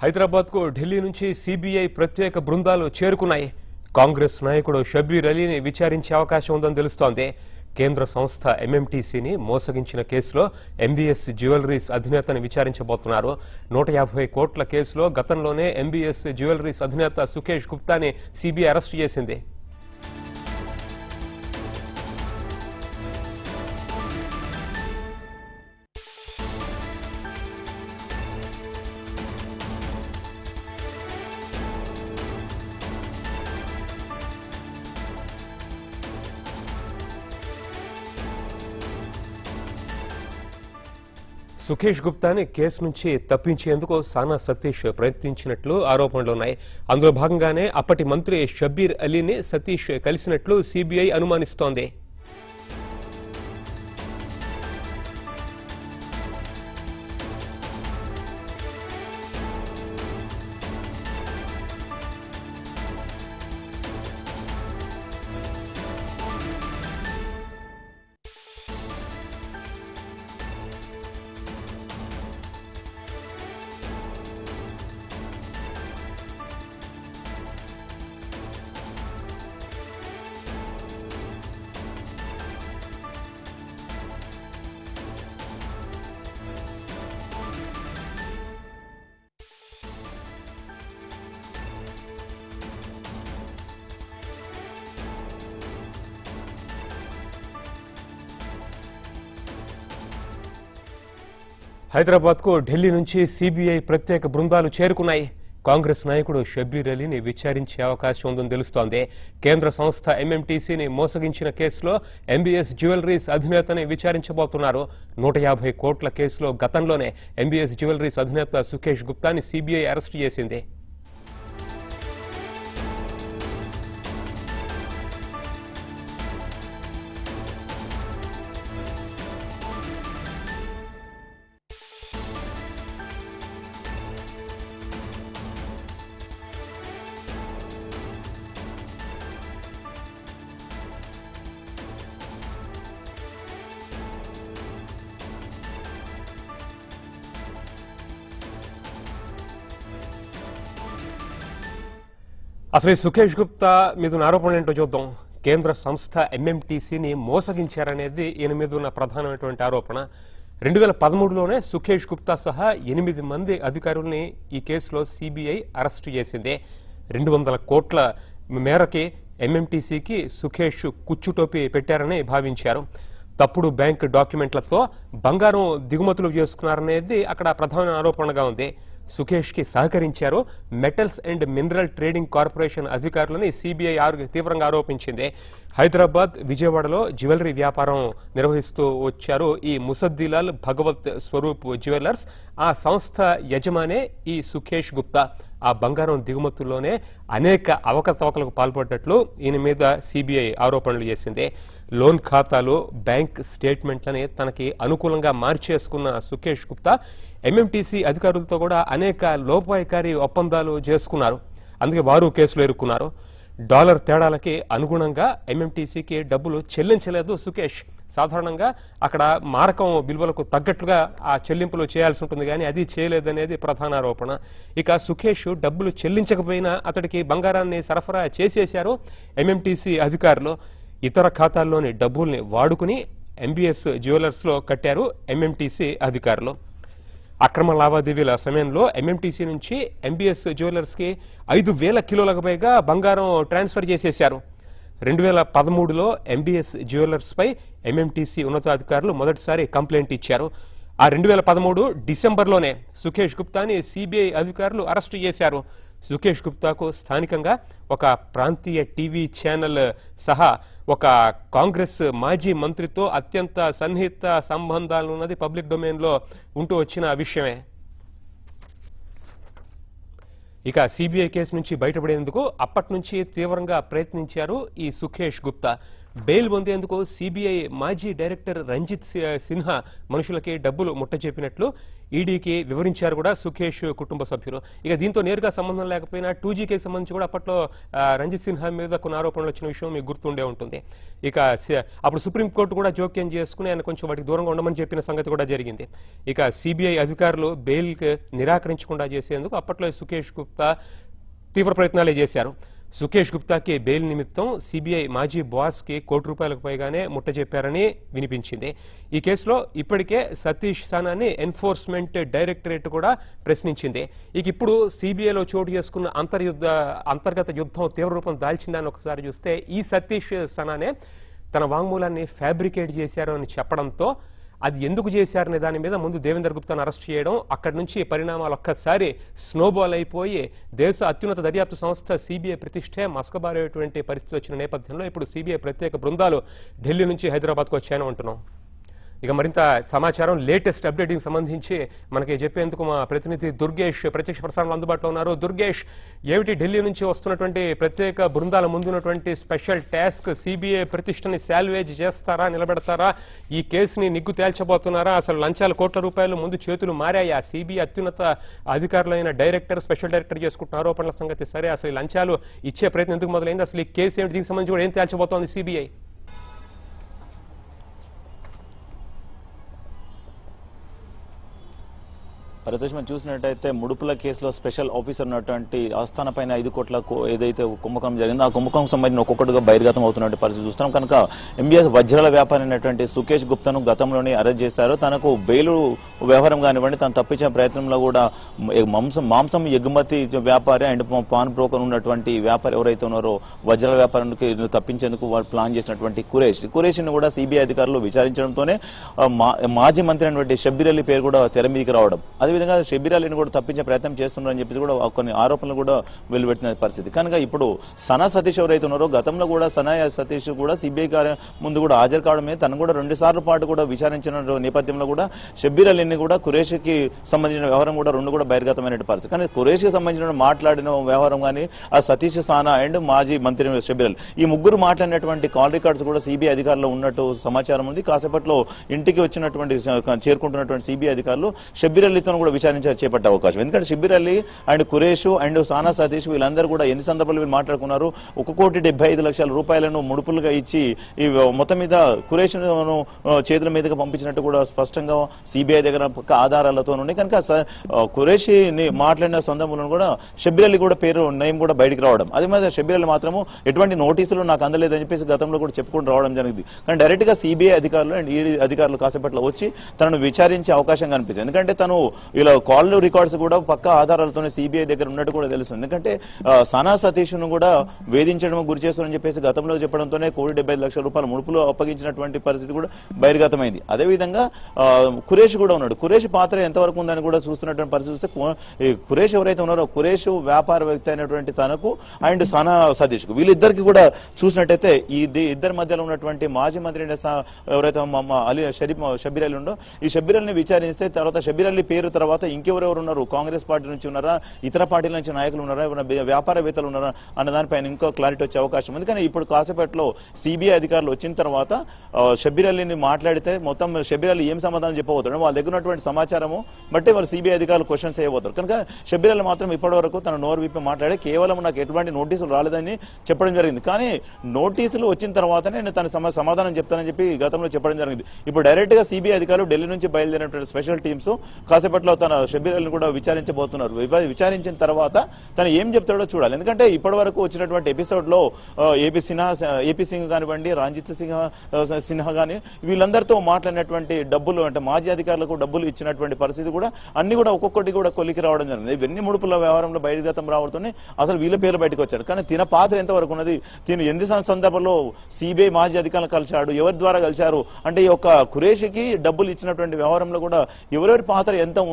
హైదరాబాద్కు ఢిల్లీ నుంచి సిబిఐ ప్రత్యేక బృందాలు చేరుకున్నాయి కాంగ్రెస్ నాయకుడు షబీర్ అలీని విచారించే అవకాశం ఉందని తెలుస్తోంది కేంద్ర సంస్థ ఎంఎంటీసీని మోసగించిన కేసులో ఎంబీఎస్ జ్యువెలరీస్ అధినేతని విచారించబోతున్నారు నూట యాభై కోట్ల కేసులో గతంలోనే ఎంబీఎస్ జ్యువెలరీస్ అధినేత సుకేష్ గుప్తాని సిబిఐ అరెస్టు చేసింది సుఖేష్ గుప్తాని కేసు నుంచి తప్పించేందుకు సానా సతీష్ ప్రయత్నించినట్లు ఆరోపణలున్నాయి అందులో భాగంగానే అప్పటి మంత్రి షబ్బీర్ అలీని సతీష్ కలిసినట్లు సిబిఐ అనుమానిస్తోంది హైదరాబాద్కు ఢిల్లీ నుంచి సిబిఐ ప్రత్యేక బృందాలు చేరుకున్నాయి కాంగ్రెస్ నాయకుడు షబ్బీర్ అలీని విచారించే అవకాశం ఉందని తెలుస్తోంది కేంద్ర సంస్థ ఎంఎంటీసీని మోసగించిన కేసులో ఎంబీఎస్ జ్యువెలరీస్ అధినేతని విచారించబోతున్నారు నూట యాభై కోట్ల కేసులో గతంలోనే ఎంబీఎస్ జ్యువెలరీస్ అధినేత సుకేష్ గుప్తాని సిబిఐ అరెస్టు చేసింది అసలు ఈ సుఖేష్ గుప్తా మీద ఉన్న ఆరోపణలు ఏంటో చూద్దాం కేంద్ర సంస్థ ఎంఎంటీసీని మోసగించారనేది ఈయన మీద ఉన్న ప్రధానమైనటువంటి ఆరోపణ రెండు వేల పదమూడులోనే సుఖేష్ గుప్తా సహా ఎనిమిది మంది అధికారుల్ని ఈ కేసులో సిబిఐ అరెస్టు చేసింది రెండు వందల కోట్ల మేరకి ఎంఎంటీసీకి సుఖేష్ కుచ్చుటోపి పెట్టారని భావించారు తప్పుడు బ్యాంక్ డాక్యుమెంట్లతో బంగారం దిగుమతులు చేసుకున్నారనేది అక్కడ ప్రధాన ఆరోపణగా ఉంది సుఖేష్ కి సహకరించారు metals and mineral trading corporation అధికారులని సిబిఐ ఆరు- తీవ్రంగా ఆరోపించింది హైదరాబాద్ విజయవాడలో జ్యువెలరీ వ్యాపారం నిర్వహిస్తూ వచ్చారు ఈ ముసద్దిలాల్ భగవత్ స్వరూప్ జ్యువెలర్స్ ఆ సంస్థ యజమానే ఈ సుఖేష్ గుప్తా ఆ బంగారం దిగుమతుల్లోనే అనేక అవకతవకలకు పాల్పడ్డట్లు ఈయన మీద సిబిఐ ఆరోపణలు చేసింది లోన్ ఖాతాలు బ్యాంక్ స్టేట్మెంట్లని తనకి అనుకూలంగా మార్చేసుకున్న సుఖేష్ గుప్తా ఎంఎంటీసీ అధికారులతో కూడా అనేక లోపాయకారి ఒప్పందాలు చేసుకున్నారు అందుకే వారు కేసులో ఇరుక్కున్నారు డాలర్ తేడాలకి అనుగుణంగా ఎంఎంటీసీకి డబ్బులు చెల్లించలేదు సుకేష్ సాధారణంగా అక్కడ మారకం విలువలకు తగ్గట్లుగా ఆ చెల్లింపులు చేయాల్సి ఉంటుంది కానీ అది చేయలేదనేది ప్రధాన ఆరోపణ ఇక సుఖేష్ డబ్బులు చెల్లించకపోయినా అతడికి బంగారాన్ని సరఫరా చేసేశారు ఎంఎంటీసీ అధికారులు ఇతర ఖాతాల్లోని డబ్బుల్ని వాడుకుని ఎంబీఎస్ జ్యువెలర్స్లో కట్టారు ఎంఎంటీసీ అధికారులు అక్రమ లావాదేవీల సమయంలో ఎంఎంటీసీ నుంచి ఎంబీఎస్ జ్యువెలర్స్కి ఐదు వేల కిలోలకు పైగా బంగారం ట్రాన్స్ఫర్ చేసేశారు రెండు వేల పదమూడులో ఎంబీఎస్ జ్యువెలర్స్పై ఎంఎంటీసీ ఉన్నతాధికారులు మొదటిసారి కంప్లైంట్ ఇచ్చారు ఆ రెండు వేల పదమూడు డిసెంబర్లోనే సుఖేష్ గుప్తాని సిబిఐ అధికారులు అరెస్టు చేశారు సుఖేష్ గుప్తాకు స్థానికంగా ఒక ప్రాంతీయ టీవీ ఛానల్ సహా ఒక కాంగ్రెస్ మాజీ మంత్రితో అత్యంత సన్నిహిత సంబంధాలు ఉన్నది పబ్లిక్ డొమైన్లో ఉంటూ వచ్చిన విషయమే ఇక సిబిఐ కేసు నుంచి బయటపడేందుకు అప్పటి నుంచి తీవ్రంగా ప్రయత్నించారు ఈ సుఖేష్ గుప్తా బెయిల్ పొందేందుకు సిబిఐ మాజీ డైరెక్టర్ రంజిత్ సి- సిన్హా మనుషులకి డబ్బులు ముట్టచెప్పినట్లు ఈడీకి వివరించారు కూడా సుఖేష్ కుటుంబ సభ్యులు ఇక దీంతో నేరుగా సంబంధం లేకపోయినా టూ జీకి సంబంధించి కూడా అప్పట్లో ఆ, రంజిత్ సిన్హా మీద కొన్ని ఆరోపణలు వచ్చిన విషయం మీకు గుర్తుండే ఉంటుంది ఇక సి- అప్పుడు సుప్రీంకోర్టు కూడా జోక్యం చేసుకుని ఆయన కొంచెం వాటికి దూరంగా ఉండమని చెప్పిన సంగతి కూడా జరిగింది ఇక సిబిఐ అధికారులు బెయిల్ నిరాకరించకుండా చేసేందుకు అప్పట్లో సుఖేష్ గుప్తా తీవ్ర ప్రయత్నాలే చేశారు సుఖేష్ గుప్తాకి బెయిల్ నిమిత్తం సిబిఐ మాజీ బాస్కి కోటి రూపాయలకు పైగానే ముట్టజెప్పారని వినిపించింది ఈ కేసులో ఇప్పటికే సతీష్ సానాని ఎన్ఫోర్స్మెంట్ డైరెక్టరేట్ కూడా ప్రశ్నించింది ఇక ఇప్పుడు సిబిఐలో చోటు చేసుకున్న అంతర్యుద్ధ అంతర్గత యుద్ధం తీవ్ర రూపం దాల్చిందని ఒకసారి చూస్తే ఈ సతీష్ సనానే తన వాంగ్మూలాన్ని ఫ్యాబ్రికేట్ చేశారు అని చెప్పడంతో అది ఎందుకు చేశారనే దాని మీద ముందు దేవేందర్ గుప్తాను అరెస్ట్ చేయడం అక్కడి నుంచి పరిణామాలు ఒక్కసారి స్నోబాల్ అయిపోయి దేశ అత్యున్నత దర్యాప్తు సంస్థ సిబిఐ ప్రతిష్టే మసకబారేటువంటి పరిస్థితి వచ్చిన నేపథ్యంలో ఇప్పుడు సిబిఐ ప్రత్యేక బృందాలు ఢిల్లీ నుంచి హైదరాబాద్కు వచ్చాయని అంటున్నాం ఇక మరింత సమాచారం లేటెస్ట్ అప్డేటింగ్ సంబంధించి మనకి చెప్పేందుకు మా ప్రతినిధి దుర్గేష్ ప్రత్యక్ష ప్రసారంలో అందుబాటులో ఉన్నారు దుర్గేష్ ఏమిటి ఢిల్లీ నుంచి వస్తున్నటువంటి ప్రత్యేక బృందాల ముందున్నటువంటి స్పెషల్ టాస్క్ సిబిఐ ప్రతిష్టని శాల్వేజ్ చేస్తారా నిలబెడతారా ఈ కేసుని నిగ్గు తేల్చబోతున్నారా అసలు లంచాల కోట్ల రూపాయలు ముందు చేతులు మారాయా సిబిఐ అత్యున్నత అధికారులైన డైరెక్టర్ స్పెషల్ డైరెక్టర్ చేసుకుంటున్న ఆరోపణల సంగతి సరే అసలు ఈ లంచాలు ఇచ్చే ప్రయత్నం ఎందుకు మొదలైంది అసలు ఈ కేసు ఏమిటి దీనికి సంబంధించి కూడా ఏం తేల్చబోతోంది సిబిఐ పరితోష్ మనం చూసినట్టయితే ముడుపుల కేసులో స్పెషల్ ఆఫీసర్ ఉన్నటువంటి ఆస్థాన పైన ఐదు కోట్ల కో- ఏదైతే కుంభకోణం జరిగిందో ఆ కుంభకోణం సంబంధించిన ఒక్కొక్కటిగా బహిర్గతం అవుతున్నటువంటి పరిస్థితి చూస్తున్నాం కనుక ఎంబీఎస్ వజ్రాల వ్యాపారి అయినటువంటి సుకేష్ గుప్తాను గతంలోనే అరెస్ట్ చేశారు తనకు బెయిలు వ్యవహారం కానివ్వండి తను తప్పించే ప్రయత్నంలో కూడా మ- మాంసం మాంసం ఎగుమతి వ్యాపారి అండ్ పాన్ బ్రోకర్ ఉన్నటువంటి వ్యాపారి ఎవరైతే ఉన్నారో వజ్రాల వ్యాపారానికి తప్పించేందుకు వాళ్ళు ప్లాన్ చేసినటువంటి కురేష్ కురేష్ ని కూడా సిబిఐ అధికారులు విచారించడంతోనే ఆ, మా- మాజీ మంత్రి అయినటువంటి షబ్బీర్ అలీ పేరు కూడా తెర మీదకి రావడం అదేవిధంగా షబ్బీర్ అలీని కూడా తప్పించే ప్రయత్నం చేస్తున్నారని చెప్పి కూడా కొన్ని ఆరోపణలు కూడా వెలువెట్టిన పరిస్థితి కనుక ఇప్పుడు సనా సతీష్ ఎవరైతే ఉన్నారో గతంలో కూడా సనా సతీష్ కూడా సిబిఐ కార్య ముందు కూడా హాజరు కావడమే తను కూడా రెండు సార్లు పాటు కూడా విచారించిన నేపథ్యంలో కూడా షబ్బీర్ అలీని కూడా కురేష్ కి సంబంధించిన వ్యవహారం కూడా రెండు కూడా బహిర్గతమైన పరిస్థితి కానీ కురేష్ కి సంబంధించిన మాట్లాడిన వ్యవహారం కానీ ఆ సతీష్ సానా అండ్ మాజీ మంత్రి షబ్బీర్ అలీ ఈ ముగ్గురు మాట్లాడినటువంటి కాల్ రికార్డ్స్ కూడా సిబిఐ అధికారులు ఉన్నట్టు సమాచారం ఉంది కాసేపట్లో ఇంటికి వచ్చినటువంటి స- చేరుకుంటున్నటువంటి సిబిఐ అధికారులు షబ్బీర్ అలీతో కూడా విచారించ చేపట్టే అవకాశం ఎందుకంటే షబ్బీర్ అలీ అండ్ కురేష్ అండ్ సానా సతీష్ వీళ్ళందరూ కూడా ఎన్ని సందర్భాలు వీళ్ళు మాట్లాడుకున్నారు ఒక కోటి డెబ్బై ఐదు లక్షల రూపాయలను ముడుపులుగా ఇచ్చి ఈ మొత్తం మీద కురేష్ చేతుల మీదుగా పంపించినట్టు కూడా స్పష్టంగా సిబిఐ దగ్గర పక్క ఆధారాలతో ఉన్నాయి కనుక స- ఆ, ఖురేషి ని మాట్లాడిన సందర్భంలో కూడా షబ్బీర్ అలీ కూడా పేరు నేమ్ కూడా బయటికి రావడం అదే మీద షబ్బీర్ అలీ మాత్రము ఎటువంటి నోటీసులు నాకు అందలేదని చెప్పేసి గతంలో కూడా చెప్పుకుంటూ రావడం జరిగింది కానీ డైరెక్ట్ గా సిబిఐ అధికారులు అండ్ ఈడీ అధికారులు కాసేపట్లో వచ్చి తనను విచారించే అవకాశం కనిపిస్తుంది ఎందుకంటే తను ఇలా కాల్ రికార్డ్స్ కూడా పక్క ఆధారాలతోనే సిబిఐ దగ్గర ఉన్నట్టు కూడా తెలుస్తుంది ఎందుకంటే ఆ, సనా సతీష్ ను కూడా వేధించడం గురి చేస్తారని చెప్పేసి గతంలో చెప్పడంతోనే కోటి డెబ్బై ఐదు లక్షల రూపాయల ముడుపులు అప్పగించినటువంటి పరిస్థితి కూడా బహిర్గతమైంది అదేవిధంగా ఆ, కురేష్ కూడా ఉన్నాడు కురేష్ పాత్ర ఎంతవరకు ఉందని కూడా చూస్తున్నటువంటి పరిస్థితి చూస్తే కు- ఈ కురేష్ ఎవరైతే ఉన్నారో కురేష్ వ్యాపార వ్యక్తి అయినటువంటి తనకు అండ్ సనా సతీష్ కు వీళ్ళిద్దరికి కూడా చూసినట్టయితే ఈ ది- ఇద్దరి మధ్యలో ఉన్నటువంటి మాజీ మంత్రి అయిన సా- ఎవరైతే మా- మా అలీ షరీఫ్ షబీర్ అలీ ఉండో ఈ షబీర్ అలీని విచారిస్తే తర్వాత షబీర్ అలీ పేరు తర్వాత ఇంకెవరెవరు ఉన్నారు కాంగ్రెస్ పార్టీ నుంచి ఉన్నారా ఇతర పార్టీల నుంచి నాయకులు ఉన్నారా ఏమైనా వ్య- వ్యాపారవేత్తలు ఉన్నారా అన్న దానిపైన ఇంకో క్లారిటీ వచ్చే అవకాశం ఉంది కానీ ఇప్పుడు కాసేపట్లో సిబిఐ అధికారులు వచ్చిన తర్వాత ఆ, షబీర్ అలీని మాట్లాడితే మొత్తం షబీర్ అలీ ఏం సమాధానం చెప్పబోతాడు వాళ్ళ దగ్గర ఉన్నటువంటి సమాచారము బట్టి వాళ్ళు సిబిఐ అధికారులు క్వశ్చన్స్ చేయబోతారు కనుక షబీర్ అలీ మాత్రం ఇప్పటి వరకు తన నోరు విప్పి మాట్లాడి కేవలం నాకు ఎటువంటి నోటీసులు రాలేదని చెప్పడం జరిగింది కానీ నోటీసులు వచ్చిన తర్వాతనే నేను తన సమ- సమాధానం చెప్తానని చెప్పి గతంలో చెప్పడం జరిగింది ఇప్పుడు డైరెక్ట్ గా సిబిఐ అధికారులు ఢిల్లీ నుంచి బయలుదేరినటువంటి స్పెషల్ టీమ్స్ కాసేపట్లో తన షబీర్ అలీని కూడా విచారించబోతున్నారు వివ- విచారించిన తర్వాత తను ఏం చెప్తాడో చూడాలి ఎందుకంటే ఇప్పటి వరకు వచ్చినటువంటి ఎపిసోడ్ లో ఆ, ఏపీ సిన్హా ఏపీ సింగ్ కానివ్వండి రంజిత్ సింగ్ ఆ, సిన్హా కానీ వీళ్ళందరితో మాట్లాడినటువంటి డబ్బులు అంటే మాజీ అధికారులకు డబ్బులు ఇచ్చినటువంటి పరిస్థితి కూడా అన్ని కూడా ఒక్కొక్కటి కూడా కొలికి రావడం జరిగింది ఇవన్నీ ముడుపుల వ్యవహారంలో బహిర్గతం రావడంతోనే అసలు వీళ్ళ పేర్లు బయటకు వచ్చారు కానీ తిన పాత్ర ఎంతవరకు ఉన్నది తిను ఎన్ని సం- సందర్భంలో సిబిఐ మాజీ అధికారులు కలిశాడు ఎవరి ద్వారా కలిశారు అంటే ఈ యొక్క ఖురేషికి డబ్బులు ఇచ్చినటువంటి వ్యవహారంలో కూడా ఎవరెవరి పాత్ర ఎంత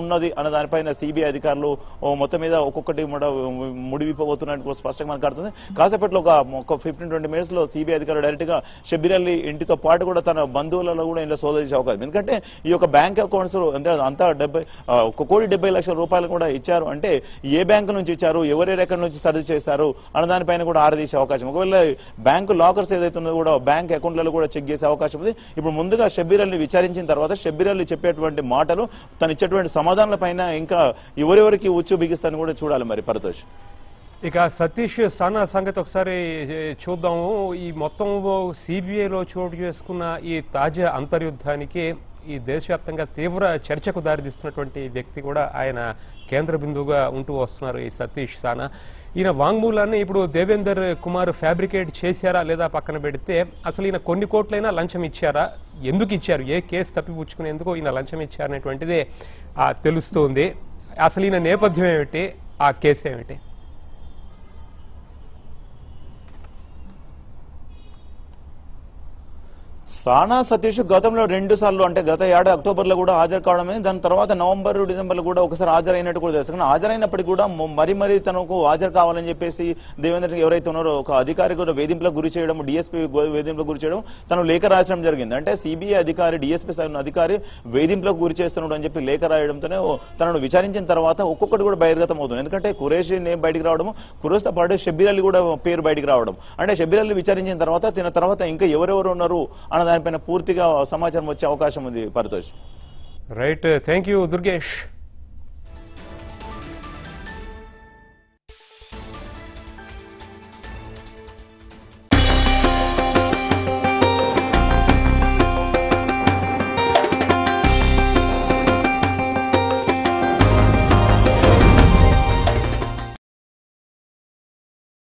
ఉన్నది అన్న దానిపైన సిబిఐ అధికారులు ఓ మొత్తం మీద ఒక్కొక్కటి కూడా ముడివిపోతున్నట్టు కూడా స్పష్టంగా మనకు అర్థం కాసేపట్లో ఒక ఒక ఫిఫ్టీన్ ట్వంటీ మినిట్స్ లో సిబిఐ అధికారులు డైరెక్ట్ గా షబ్బీర్ అలీ ఇంటితో పాటు కూడా తన బంధువులలో కూడా ఇంట్లో శోధించే అవకాశం ఎందుకంటే ఈ యొక్క బ్యాంక్ అకౌంట్స్ అంటే అంతా డెబ్బై ఆ, ఒక కోటి డెబ్బై లక్షల రూపాయలు కూడా ఇచ్చారు అంటే ఏ బ్యాంకు నుంచి ఇచ్చారు ఎవరెవరు ఎక్కడి నుంచి సర్ది చేశారు అన్న దానిపైన కూడా ఆరదీసే అవకాశం ఒకవేళ బ్యాంకు లాకర్స్ ఏదైతే ఉందో కూడా బ్యాంక్ అకౌంట్లలో కూడా చెక్ చేసే అవకాశం ఉంది ఇప్పుడు ముందుగా షబ్బీర్ అల్ని విచారించిన తర్వాత షబ్బీర్ అల్లి చెప్పేటువంటి మాటలు తను ఇచ్చేటువంటి సమాధానాల పైన ఇంకా ఎవరెవరికి ఉచ్చు బిగిస్తాను కూడా చూడాలి మరి పరతోష్ ఇక సతీష్ సానా సంగతి ఒకసారి ఏ, చూద్దాము ఈ మొత్తం సిబిఐలో చోటు చేసుకున్న ఈ తాజా అంతర్యుద్ధానికి ఈ దేశవ్యాప్తంగా తీవ్ర చర్చకు దారితీస్తున్నటువంటి వ్యక్తి కూడా ఆయన కేంద్ర బిందువుగా ఉంటూ వస్తున్నారు ఈ సతీష్ సానా ఈయన వాంగ్మూలాన్ని ఇప్పుడు దేవేందర్ కుమార్ ఫ్యాబ్రికేట్ చేశారా లేదా పక్కన పెడితే అసలు ఈయన కొన్ని కోట్లైనా లంచం ఇచ్చారా ఎందుకు ఇచ్చారు ఏ కేసు తప్పిపుచ్చుకునేందుకు ఈయన లంచం ఇచ్చారనేటువంటిది ఆ, తెలుస్తోంది అసలు ఈయన నేపథ్యం ఏమిటి ఆ కేసు ఏమిటి సానా సతీష్ గతంలో రెండు సార్లు అంటే గత ఏడాది అక్టోబర్ లో కూడా హాజరు కావడమే దాని తర్వాత నవంబర్ డిసెంబర్ లో కూడా ఒకసారి హాజరైనట్టు కూడా తెలుసు కానీ హాజరైనప్పటికీ కూడా మొ- మరి మరి తనకు హాజరు కావాలని చెప్పేసి దేవేంద్ర ఎవరైతే ఉన్నారో ఒక అధికారి కూడా వేధింపులకు గురి చేయడం డిఎస్పీ వేధింపులకు గురి చేయడం తను లేఖ రాయడం జరిగింది అంటే సిబిఐ అధికారి డిఎస్పీ అధికారి వేధింపులకు గురి చేస్తున్నాడు అని చెప్పి లేఖ రాయడంతోనే ఓ తనను విచారించిన తర్వాత ఒక్కొక్కటి కూడా బహిర్గతం అవుతుంది ఎందుకంటే కురేషి నేమ్ బయటికి రావడం కురేష్ తో పాటు షబ్బీర్ అలీ కూడా పేరు బయటికి రావడం అంటే షబ్బీర్ అలీ విచారించిన తర్వాత తిన తర్వాత ఇంకా ఎవరెవరు ఉన్నారు అన్న దానిపైన పూర్తిగా సమాచారం వచ్చే అవకాశం ఉంది Paritosh right thank you Durgesh